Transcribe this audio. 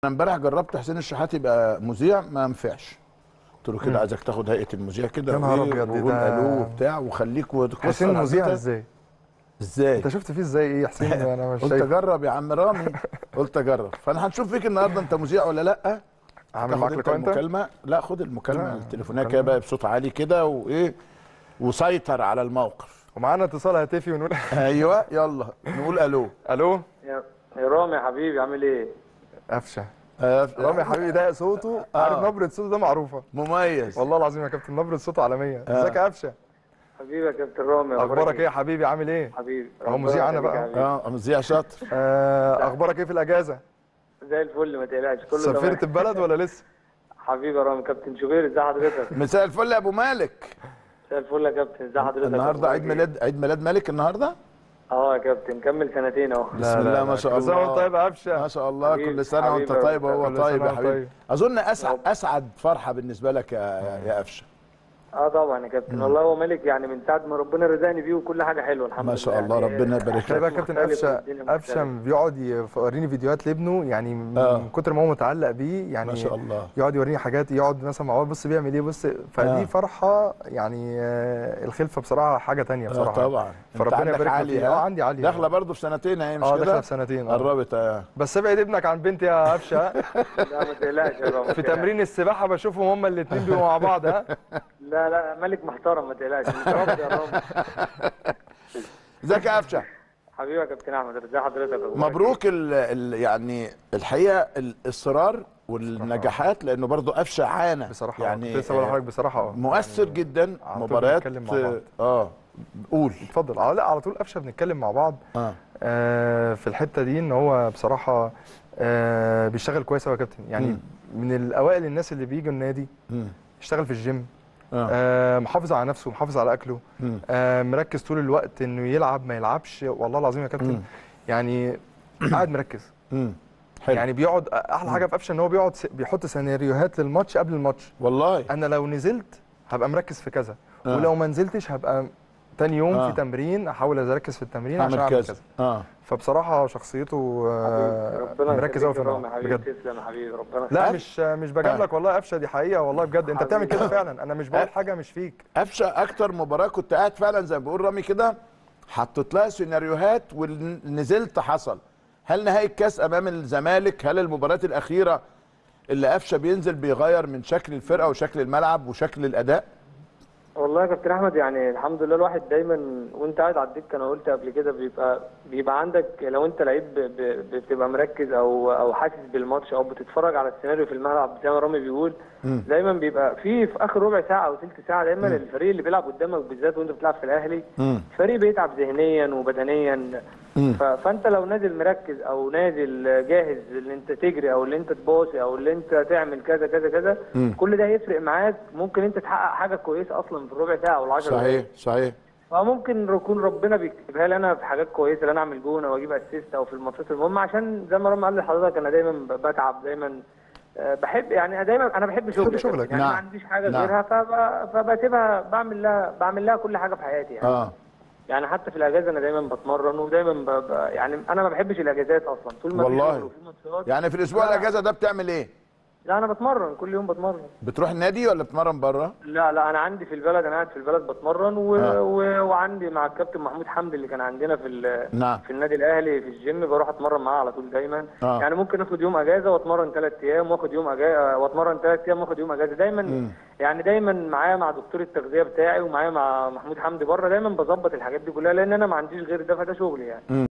امبارح جربت حسين الشحات يبقى مذيع ما ينفعش قلت له كده عايزك تاخد هيئه المذيع كده يا نهار وإيه، أبيض، وقول ده- الو وبتاع وخليك وتكسر حسين على مذيع البتاع. ازاي؟ ازاي انت شفت فيه ازاي ايه يا حسين انا مش قلت شايف اجرب يا عم رامي قلت اجرب فانا هنشوف فيك النهارده انت مذيع ولا لا عامل تاخد معاك انت لقاء انت؟ المكالمه لا خد المكالمه لا، التليفونيه مكالمة. كده بقى بصوت عالي كده وايه وسيطر على الموقف ومعانا اتصال هاتفي ونقول ايوه يلا نقول الو الو يا يا رامي يا حبيبي عامل ايه؟ قفشه آه، رامي يا حبيبي ده صوته عارف نبره صوته ده معروفه مميز والله العظيم يا كابتن نبره صوته عالميه ازيك يا قفشه حبيبي يا كابتن رامي اخبارك ايه يا حبيبي عامل ايه حبيبي هو ربنا مذيع أنا يخليك بقى. يا حبيبي. اه مذيع شاطر آه، اخبارك ايه في الاجازه زي الفل ما تقلقش كله تمام سافرت البلد ولا لسه حبيبي يا رامي كابتن شوبير ازي حضرتك؟ مساء الفل يا ابو مالك مساء الفل يا كابتن ازي حضرتك؟ النهارده عيد أخبارك إيه؟ ميلاد عيد ميلاد مالك النهارده اه يا كابتن كمل سنتين اهو بسم الله ما شاء كل سنة وانت الله طيب يا قفشه ما شاء الله حبيبي، كل سنه وانت حبيبي، طيب وهو كل سنة طيب يا وانت حبيبي طيب. اظن اسعد اسعد فرحه بالنسبه لك يا يا قفشه اه طبعا يا كابتن والله هو مالك يعني من ساعه ما ربنا رزقني بيه وكل حاجه حلوه الحمد لله ما شاء الله يعني ربنا يبارك خلي لك بالك كابتن مختلف قفشه والدنيا قفشه مختلفة. بيقعد يوريني فيديوهات لابنه يعني من آه. من كتر ما هو متعلق بيه يعني ما شاء الله يقعد يوريني حاجات يقعد مثلا مع بابا بص بيعمل ايه بص فدي آه. فرحه يعني آه، الخلفه بصراحه حاجه تانية آه بصراحه طبعا انت فربنا عندك يبارك عالية فيه ها؟ اه عندي عاليه داخله برضه في سنتين اهي مش اه كده داخله في سنتين اه قربت اه بس ابعد ابنك عن بنتي يا قفشه لا ما تقلقش يا رامي في تمرين السباحه بشوفهم هما الاثنين بيبقوا مع بعض ها لا لا مالك محترم ما تقلقش متربي يا رامي ازيك يا قفشه حبيبي يا كابتن احمد ازي حضرتك أخبارك مبروك ال ال يعني الحقيقه الاصرار والنجاحات لانه برضه قفشه عانى بصراحه يعني يعني لسه بقول لحضرتك بصراحه اه مؤثر جدا على طول مباريات بنتكلم مع بعض. اه قول اتفضل اه لا على طول قفشه بنتكلم مع بعض اه آه في الحته دي ان هو بصراحه آه بيشتغل كويس قوي يا كابتن يعني مم. من الاوائل الناس اللي بيجوا النادي مم. يشتغل في الجيم اه آه محافظ على نفسه محافظ على اكله مم. آه مركز طول الوقت انه يلعب ما يلعبش والله العظيم يا كابتن مم. يعني قاعد مركز مم. حلو يعني بيقعد احلى حاجه في قفشه ان هو بيقعد س- بيحط سيناريوهات للماتش قبل الماتش والله انا لو نزلت هبقى مركز في كذا آه. ولو ما نزلتش هبقى تاني يوم آه. في تمرين احاول اركز في التمرين عشان اعمل اعمل كذا كذا اه فبصراحه شخصيته آه، حبيبي، ربنا مركز قوي في يخليك يا رامي الملعب حبيبي بجد تسلم يا حبيبي ربنا لا أه؟ مش مش بجاملك والله يا قفشه دي حقيقه والله بجد انت بتعمل كده حبيبي. فعلا انا مش بقول حاجه مش فيك قفشه اكتر مباراه كنت قاعد فعلا زي ما بيقول رامي كده حطيت لها سيناريوهات ونزلت حصل هل نهائي الكاس امام الزمالك هل المباريات الاخيره اللي قفشه بينزل بيغير من شكل الفرقه وشكل الملعب وشكل الاداء والله يا كابتن احمد يعني الحمد لله الواحد دايما وانت قاعد على الدكه انا قلت قبل كده بيبقى بيبقى عندك لو انت لعيب ب- ب- بتبقى مركز او او حاسس بالماتش او بتتفرج على السيناريو في الملعب زي ما رامي بيقول دايما بيبقى في في اخر ربع ساعه او ثلث ساعه دايما الفريق اللي بيلعب قدامك بالذات وانت بتلعب في الاهلي مم. الفريق بيتعب ذهنيا وبدنيا مم. ف- فانت لو نازل مركز او نازل جاهز ان انت تجري او ان انت تباصي او ان انت تعمل كذا كذا كذا مم. كل ده هيفرق معاك ممكن انت تحقق حاجه كويسه اصلا في الربع ساعه او العشر صحيح دقايق صحيح فممكن يكون ربنا بيكتبها لي انا في حاجات كويسه ان انا اعمل جون او اجيب اسيست او في الماتشات المهمه عشان زي ما رامي قال لحضرتك انا دايما ب- بتعب دايما آه، بحب يعني دايما انا بحب شغلي شغلك. يعني نعم. ما عنديش حاجه نعم. غيرها فب- فبسيبها بعمل لها بعمل لها كل حاجه في حياتي يعني اه يعني حتى في الاجازه انا دايما بتمرن ودايما ب... ب... يعني انا ما بحبش الاجازات اصلا طول ما في والله. شغل وفي ماتشات يعني في الاسبوع لا. الاجازه ده بتعمل ايه لا انا بتمرن كل يوم بتمرن بتروح النادي ولا بتمرن بره لا لا انا عندي في البلد انا قاعد في البلد بتمرن و... آه. و... وعندي مع الكابتن محمود حمدي اللي كان عندنا في ال... نعم في النادي الاهلي في الجيم بروح اتمرن معاه على طول دايما آه. يعني ممكن اخد يوم اجازه واتمرن ثلاث ايام واخد يوم اجازه واتمرن ثلاث ايام واخد يوم اجازه دايما مم. يعني دايما معايا مع دكتور التغذيه بتاعي ومعايا مع محمود حمدي بره دايما بظبط الحاجات دي كلها لان انا ما عنديش غير ده فده شغلي يعني